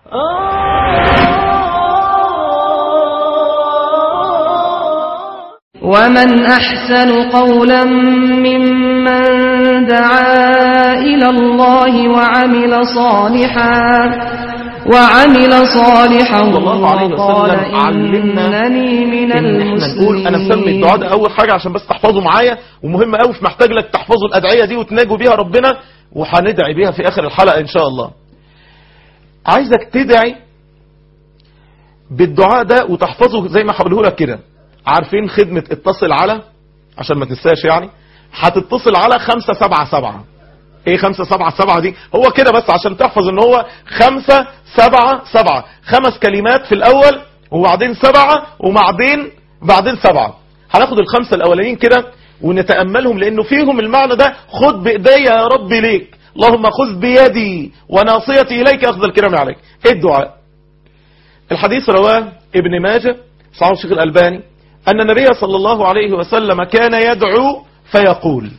ومن أحسن قولا ممن دعا إلى الله وعمل صالحا وعمل صالحا صلى الله عليه وقال وسلم علمنا إنني من ان احنا نقول انا مسمي الدعاء ده اول حاجه عشان بس تحفظه معايا ومهم قوي في محتاج لك تحفظوا الادعيه دي وتناجوا بيها ربنا وهندعي بيها في اخر الحلقه ان شاء الله عايزك تدعي بالدعاء ده وتحفظه زي ما هقوله لك كده عارفين خدمه اتصل على عشان ما تنساش يعني هتتصل على 577 ايه 577 دي هو كده بس عشان تحفظ ان هو 577 خمس كلمات في الاول وبعدين سبعة وبعدين بعدين سبعة هناخد الخمسة الاولانيين كده ونتأملهم لانه فيهم المعنى ده خد بايديا يا رب ليك اللهم خذ بيدي وناصيتي اليك اخذ الكرام عليك ايه الدعاء الحديث رواه ابن ماجه صحيح الشيخ الألباني أن النبي صلى الله عليه وسلم كان يدعو فيقول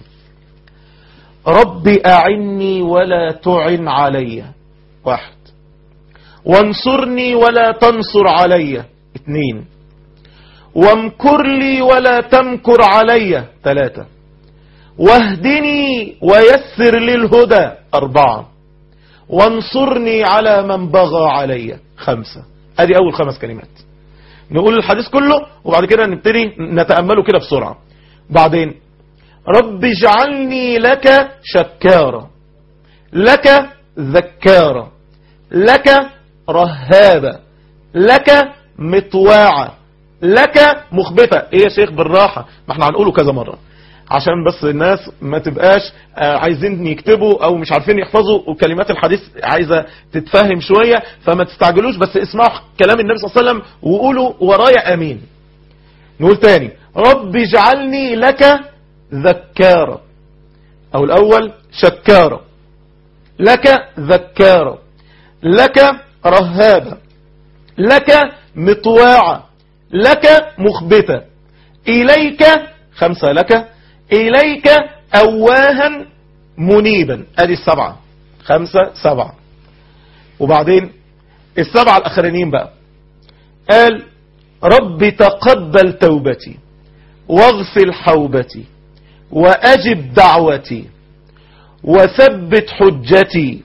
رب أعني ولا تعن علي واحد وانصرني ولا تنصر علي اثنين وامكر لي ولا تمكر علي ثلاثة واهدني ويسر لي الهدى أربعة وانصرني على من بغى علي خمسة ادي اول خمس كلمات نقول الحديث كله وبعد كده نبتدي نتأمله كده بسرعة بعدين رب اجعلني لك شكارا لك ذكارا لك رهابا لك مطواعا لك مخبتة ايه يا شيخ بالراحة ما احنا هنقوله كذا مرة عشان بس الناس ما تبقاش آه، عايزين يكتبوا او مش عارفين يحفظوا وكلمات الحديث عايزة تتفهم شوية فما تستعجلوش بس اسمعوا كلام النبي صلى الله عليه وسلم وقولوا ورايا امين نقول تاني رب اجعلني لك ذكارا او الاول شكارا لك ذكارا لك رهابا لك مطواعا لك مخبتا إليك خمسة لك إليك أواها منيبا أدي السبعة خمسة سبعة وبعدين السبعة الأخرانيين بقى قال رب تقبل توبتي واغفر حوبتي وأجب دعوتي وثبت حجتي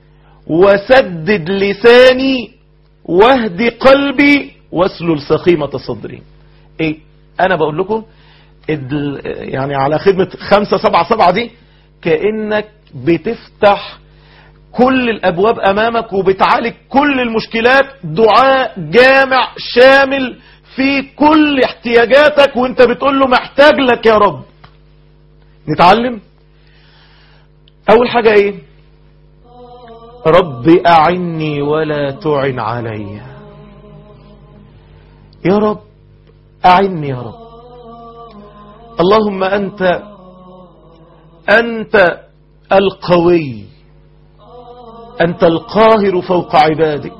وسدد لساني واهد قلبي واسلل سخيمة صدري ايه انا بقول لكم ال- يعني على خدمة خمسة سبعة سبعة دي كأنك بتفتح كل الابواب امامك وبتعالج كل المشكلات دعاء جامع شامل في كل احتياجاتك وانت بتقول له محتاج لك يا رب نتعلم اول حاجة ايه رب أعني ولا تعن علي يا رب أعني يا رب اللهم أنت أنت القوي أنت القاهر فوق عبادك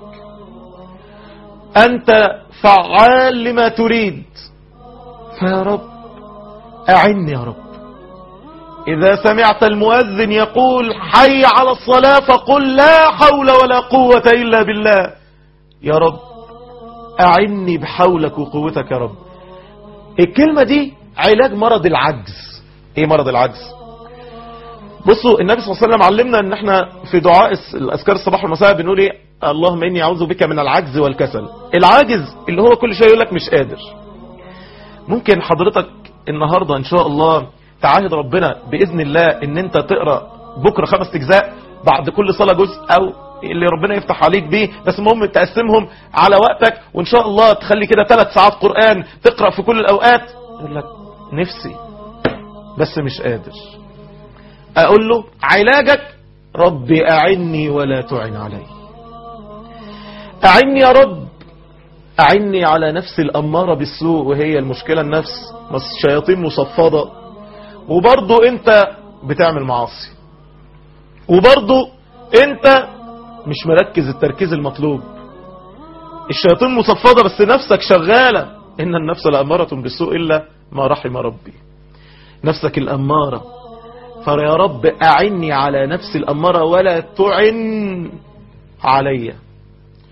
أنت فعال لما تريد فيا رب أعني يا رب إذا سمعت المؤذن يقول حي على الصلاة فقل لا حول ولا قوة إلا بالله يا رب أعني بحولك وقوتك يا رب الكلمة دي علاج مرض العجز ايه مرض العجز بصوا النبي صلى الله عليه وسلم علمنا ان احنا في دعاء الس- الاذكار الصباح والمساء بنقول ايه اللهم اني اعوذ بك من العجز والكسل العاجز اللي هو كل شيء يقول لك مش قادر ممكن حضرتك النهاردة ان شاء الله تعاهد ربنا بإذن الله ان انت تقرأ بكرة خمس اجزاء بعد كل صلاة جزء او اللي ربنا يفتح عليك بيه بس المهم تقسمهم على وقتك وان شاء الله تخلي كده ثلاث ساعات قرآن تقرأ في كل الاوقات يقول لك نفسي بس مش قادر اقول له علاجك ربي اعني ولا تعن علي اعني يا رب أعني على نفس الأمارة بالسوء وهي المشكلة النفس بس شياطين مصفدة وبرضو أنت بتعمل معاصي وبرضو أنت مش مركز التركيز المطلوب الشياطين مصفدة بس نفسك شغالة إن النفس لأمارة بالسوء إلا ما رحم ربي نفسك الأمارة فيا رب أعني على نفس الأمارة ولا تعن عليّ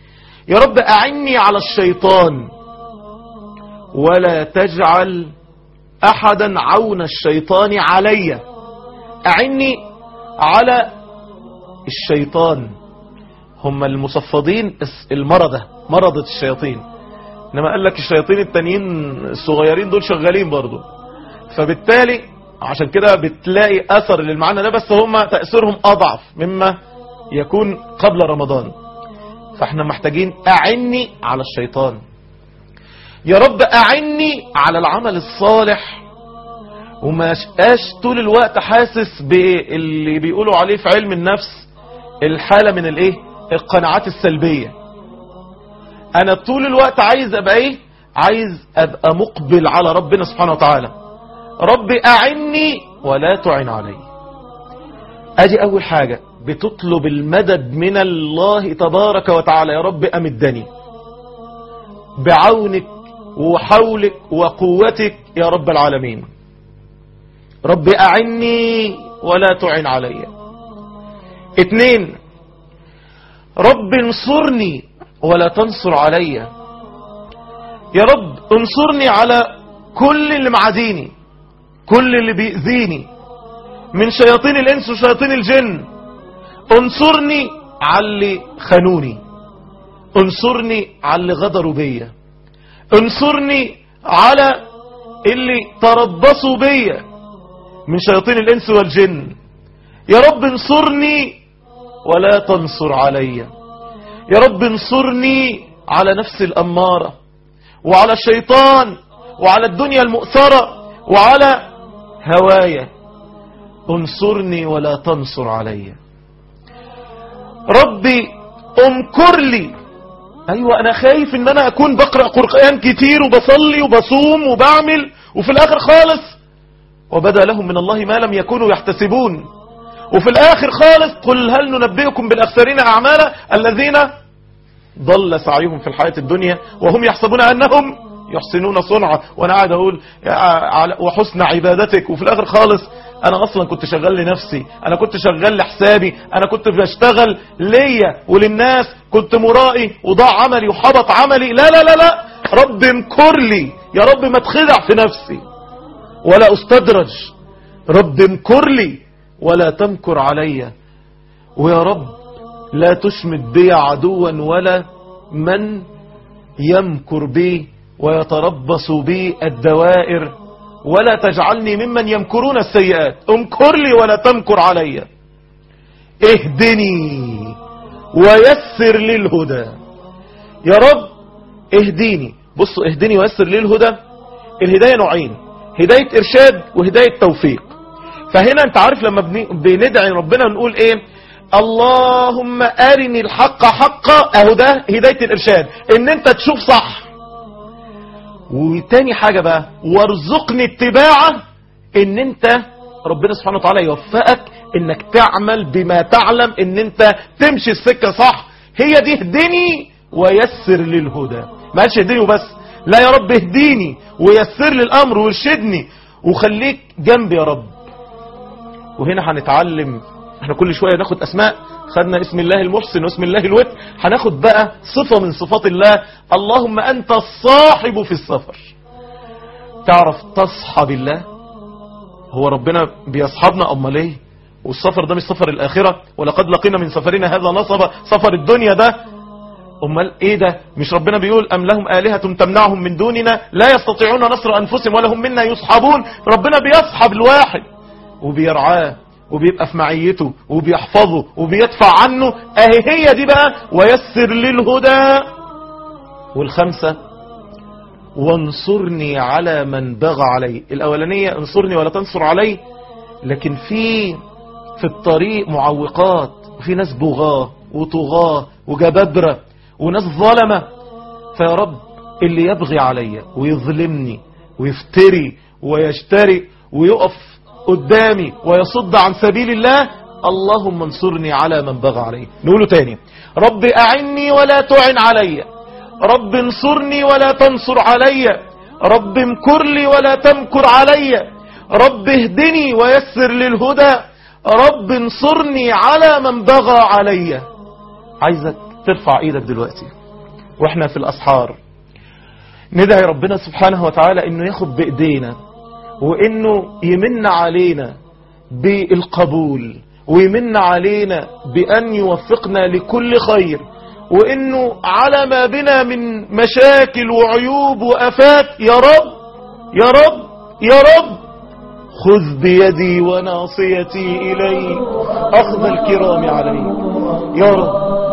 يا رب أعني على الشيطان ولا تجعل أحدا عون الشيطان علي أعني على الشيطان هم المصفدين المرضة مرضة الشياطين انما قال لك الشياطين التانيين الصغيرين دول شغالين برضو فبالتالي عشان كده بتلاقي اثر للمعنى ده بس هم تأثيرهم اضعف مما يكون قبل رمضان فاحنا محتاجين اعني على الشيطان يا رب اعني على العمل الصالح وما شقاش طول الوقت حاسس باللي بيقولوا عليه في علم النفس الحالة من الايه القناعات السلبية انا طول الوقت عايز ابقى ايه عايز ابقى مقبل على ربنا سبحانه وتعالى رب اعني ولا تعن علي ادي اول حاجة بتطلب المدد من الله تبارك وتعالى يا رب امدني بعونك وحولك وقوتك يا رب العالمين رب اعني ولا تعن علي اتنين رب انصرني ولا تنصر علي يا رب انصرني على كل اللي معاديني كل اللي بيأذيني من شياطين الانس وشياطين الجن انصرني على اللي خانوني انصرني على اللي غدروا بيا انصرني على اللي تربصوا بيا من شياطين الانس والجن يا رب انصرني ولا تنصر علي يا رب انصرني على نفس الأمارة وعلى الشيطان وعلى الدنيا المؤثرة وعلى هوايا انصرني ولا تنصر علي ربي امكر لي ايوه انا خايف ان انا اكون بقرأ قرآن كتير وبصلي وبصوم وبعمل وفي الاخر خالص وبدا لهم من الله ما لم يكونوا يحتسبون وفي الاخر خالص قل هل ننبئكم بالاخسرين اعمالا الذين ضل سعيهم في الحياة الدنيا وهم يحسبون انهم يحسنون صنعا وانا قاعد اقول وحسن عبادتك وفي الاخر خالص انا اصلا كنت شغال لنفسي انا كنت شغال لحسابي انا كنت بشتغل ليا وللناس كنت مرائي وضاع عملي وحبط عملي لا لا لا لا رب امكر لي يا رب ما تخدع في نفسي ولا استدرج رب امكر لي ولا تمكر علي ويا رب لا تشمت بي عدوا ولا من يمكر بي ويتربص بي الدوائر ولا تجعلني ممن يمكرون السيئات امكر لي ولا تمكر علي اهدني ويسر لي الهدى يا رب اهديني بصوا اهدني ويسر لي الهدى الهداية نوعين هداية ارشاد وهداية توفيق فهنا انت عارف لما بندعي ربنا نقول ايه اللهم ارني الحق حقا اهو ده هداية الارشاد ان انت تشوف صح وتاني حاجة بقى وارزقني اتباعه ان انت ربنا سبحانه وتعالى يوفقك انك تعمل بما تعلم ان انت تمشي السكة صح هي دي اهدني ويسر لي الهدى ما قالش اهدني وبس لا يا رب اهديني ويسر لي الامر وارشدني وخليك جنبي يا رب وهنا هنتعلم احنا كل شوية ناخد اسماء خدنا اسم الله المحسن واسم الله الوتر هناخد بقى صفة من صفات الله اللهم انت الصاحب في السفر تعرف تصحب الله هو ربنا بيصحبنا امال ايه والسفر ده مش سفر الاخرة ولقد لقينا من سفرنا هذا نصب سفر الدنيا ده امال ايه ده مش ربنا بيقول ام لهم الهة تمنعهم من دوننا لا يستطيعون نصر انفسهم ولا هم منا يصحبون ربنا بيصحب الواحد وبيرعاه وبيبقى في معيته وبيحفظه وبيدفع عنه اهي هي دي بقى ويسر لي الهدى والخمسة وانصرني على من بغى علي الاولانية انصرني ولا تنصر علي لكن في في الطريق معوقات وفي ناس بغاه وطغاه وجبابرة وناس ظلمة فيا رب اللي يبغي علي ويظلمني ويفتري ويشتري ويقف قدامي ويصد عن سبيل الله اللهم انصرني على من بغى علي نقوله تاني رب أعني ولا تعن علي رب انصرني ولا تنصر علي رب امكر لي ولا تمكر علي رب اهدني ويسر للهدى رب انصرني على من بغى علي عايزك ترفع ايدك دلوقتي واحنا في الاسحار ندعي ربنا سبحانه وتعالى انه ياخد بايدينا وانه يمن علينا بالقبول ويمن علينا بان يوفقنا لكل خير وانه على ما بنا من مشاكل وعيوب وافات يا رب يا رب يا رب خذ بيدي وناصيتي اليك اخذ الكرام عليك يا رب